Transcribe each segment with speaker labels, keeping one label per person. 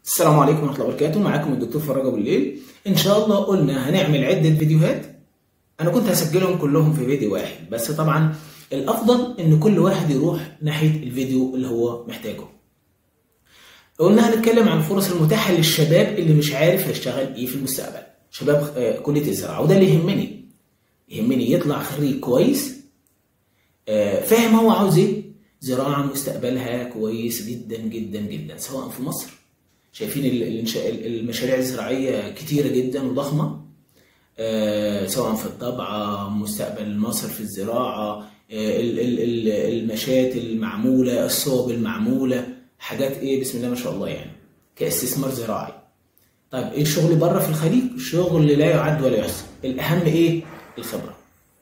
Speaker 1: السلام عليكم ورحمه الله وبركاته معاكم الدكتور فراج ابو الليل ان شاء الله قلنا هنعمل عده فيديوهات انا كنت هسجلهم كلهم في فيديو واحد بس طبعا الافضل ان كل واحد يروح ناحيه الفيديو اللي هو محتاجه قلنا هنتكلم عن الفرص المتاحه للشباب اللي مش عارف هيشتغل ايه في المستقبل شباب آه، كليه الزراعه وده اللي يهمني يهمني يطلع خريج كويس آه، فاهم هو عاوز ايه زراعه مستقبلها كويس جدا جدا جدا سواء في مصر شايفين ال- الإنشاء- المشاريع الزراعيه كتيره جدا وضخمه آه، سواء في الطبعة مستقبل مصر في الزراعة آه، ال- ال- ال- المشات المعمولة الصوب المعمولة حاجات ايه بسم الله ما شاء الله يعني كاستثمار زراعي طيب ايه الشغل بره في الخليج شغل لا يعد ولا يحصى الاهم ايه الخبرة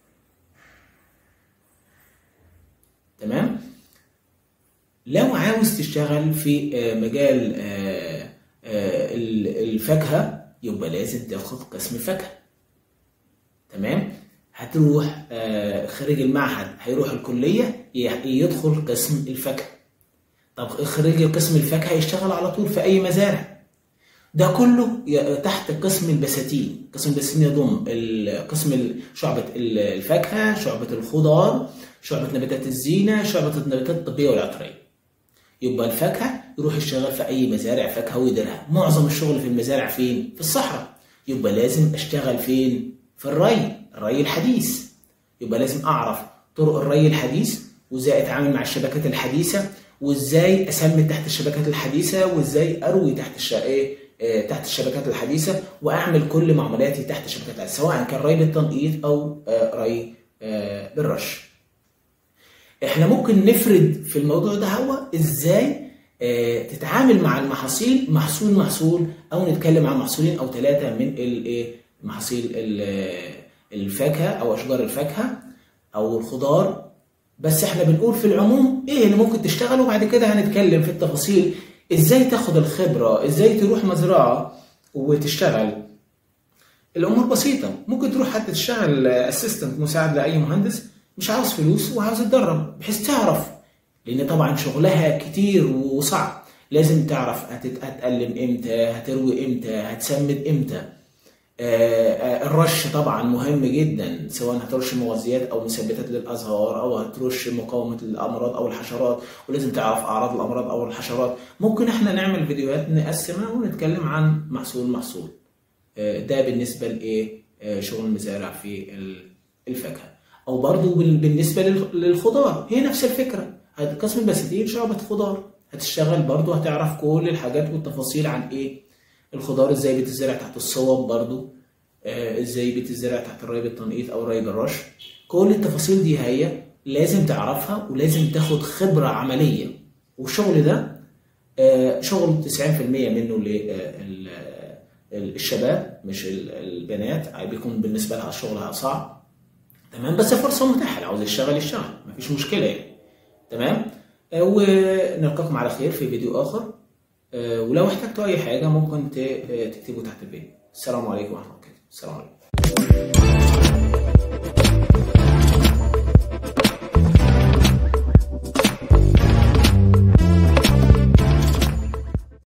Speaker 1: تمام لو عاوز تشتغل في آه، مجال آه، آه، ال- الفاكهة يبقى لازم تاخد قسم فاكهة تمام هتروح آه، خريج المعهد هيروح الكلية ي- يدخل قسم الفاكهة طب خريج قسم الفاكهة يشتغل على طول في أي مزارع ده كله ي- تحت قسم البساتين قسم البساتين يضم ال- قسم ال- شعبة ال- الفاكهة شعبة الخضار شعبة نباتات الزينة شعبة النباتات الطبية والعطرية يبقى الفاكهة يروح يشتغل في أي مزارع فاكهة ويديرها معظم الشغل في المزارع فين؟ في الصحراء يبقى لازم أشتغل فين؟ في الري الري الحديث يبقى لازم أعرف طرق الري الحديث وإزاي أتعامل مع الشبكات الحديثة وإزاي أسمي تحت الشبكات الحديثة وإزاي أروي تحت الش... إيه؟ آه، تحت الشبكات الحديثة وأعمل كل معاملاتي تحت الشبكات الحديثة سواء كان ري بالتنقيط أو آه، ري آه، بالرش احنا ممكن نفرد في الموضوع ده هو ازاي آه، تتعامل مع المحاصيل محصول محصول او نتكلم عن محصولين او ثلاثه من الايه محاصيل ال- الفاكهه او اشجار الفاكهه او الخضار بس احنا بنقول في العموم ايه اللي ممكن تشتغله وبعد كده هنتكلم في التفاصيل ازاي تاخد الخبره ازاي تروح مزرعه وتشتغل الامور بسيطه ممكن تروح حتى تشتغل اسيستنت مساعد لاي مهندس مش عاوز فلوس وعاوز يتدرب بحيث تعرف لان طبعا شغلها كتير وصعب لازم تعرف هتت- هتقلم امتى هتروي امتى هتسمد امتى آه، آه، الرش طبعا مهم جدا سواء هترش مغذيات او مثبتات للازهار او هترش مقاومه للامراض او الحشرات ولازم تعرف اعراض الامراض او الحشرات ممكن احنا نعمل فيديوهات نقسمها ونتكلم عن محصول محصول آه، ده بالنسبه لايه آه، شغل المزارع في ال- الفاكهه او برضو بال- بالنسبه لل- للخضار هي نفس الفكره هت- قسم البساتين شعبة خضار هتشتغل برضو هتعرف كل الحاجات والتفاصيل عن ايه الخضار ازاي بتزرع تحت الصوب برضو آه، ازاي بتزرع تحت الري بالتنقيط او الري بالرش كل التفاصيل دي هي لازم تعرفها ولازم تاخد خبرة عملية والشغل ده آه، شغل 90% منه للشباب مش ال- البنات بيكون بالنسبة لها شغلها صعب تمام بس فرصة متاحة اللي عاوز يشتغل يشتغل مفيش مشكلة يعني تمام آه، ونلقاكم على خير في فيديو آخر آه، ولو احتجتوا أي حاجة ممكن ت- آه، تكتبوا تحت الفيديو السلام عليكم ورحمة الله وبركاته السلام عليكم